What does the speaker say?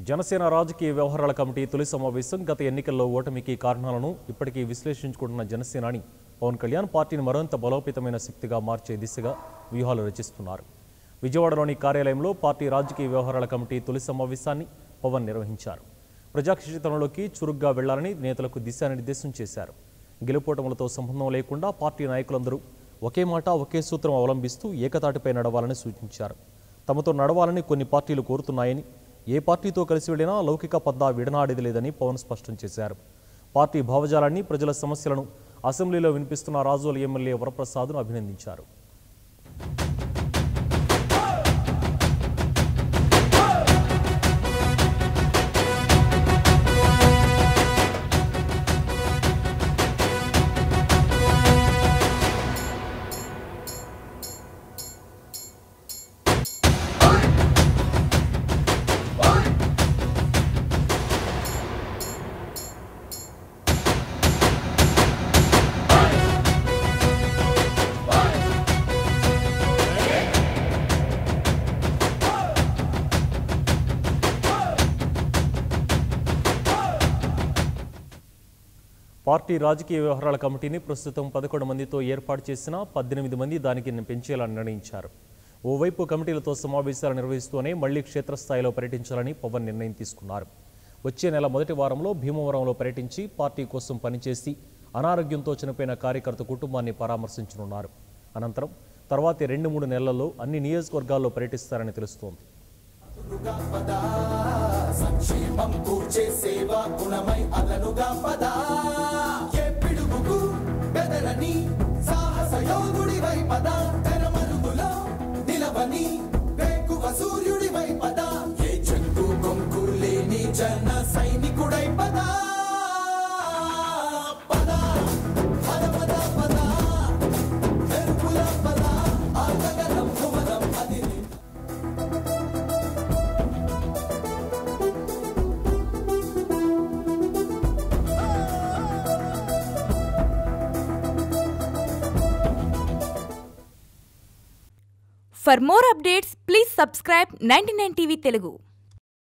జనసేన రాజకీయ వ్యవహారాల కమిటీ తొలి సమావేశం గత ఎన్నికల్లో ఓటమికి కారణాలను ఇప్పటికీ విశ్లేషించుకుంటున్న జనసేనాని పవన్ కళ్యాణ్ పార్టీని మరింత బలోపేతమైన శక్తిగా మార్చే దిశగా వ్యూహాలు రచిస్తున్నారు విజయవాడలోని కార్యాలయంలో పార్టీ రాజకీయ వ్యవహారాల కమిటీ తొలి సమావేశాన్ని పవన్ నిర్వహించారు ప్రజాక్షేత్రంలోకి చురుగ్గా వెళ్లాలని నేతలకు దిశానిర్దేశం చేశారు గెలుపోటములతో సంబంధం లేకుండా పార్టీ నాయకులందరూ ఒకే మాట ఒకే సూత్రం అవలంబిస్తూ ఏకతాటిపై నడవాలని సూచించారు తమతో నడవాలని కొన్ని పార్టీలు కోరుతున్నాయని ఏ పార్టీతో కలిసి వెళ్ళినా లౌకిక పద్దా విడనాడేది లేదని పవన్ స్పష్టం చేశారు పార్టీ భావజాలాన్ని ప్రజల సమస్యలను అసెంబ్లీలో వినిపిస్తున్న రాజోలు ఎమ్మెల్యే వరప్రసాద్ను అభినందించారు పార్టీ రాజకీయ వ్యవహారాల కమిటీని ప్రస్తుతం పదకొండు మందితో ఏర్పాటు చేసిన పద్దెనిమిది మంది దానికి పెంచేయాలని నిర్ణయించారు ఓవైపు కమిటీలతో సమావేశాలు నిర్వహిస్తూనే మళ్లీ క్షేత్రస్థాయిలో పర్యటించాలని పవన్ నిర్ణయం తీసుకున్నారు వచ్చే నెల మొదటి వారంలో భీమవరంలో పర్యటించి పార్టీ కోసం పనిచేసి అనారోగ్యంతో చనిపోయిన కార్యకర్త కుటుంబాన్ని పరామర్శించనున్నారు అనంతరం తర్వాతి రెండు మూడు నెలల్లో అన్ని నియోజకవర్గాల్లో పర్యటిస్తారని తెలుస్తోంది సంక్షేమం కూర్చే సేవ గుణమై అదనుగా పద ఏ పిడుగుకు బెదరని సాహస యోధుడివై పద తెరమరుగులో నిలవని వేకువ సూర్యుడివై పద ఏ చెక్కు కొంకు లేని జన సైనికుడై పద పద పద పద పద మెరుపుల పద ఆగగలం భువనం అది For more updates, please subscribe 99 TV Telugu.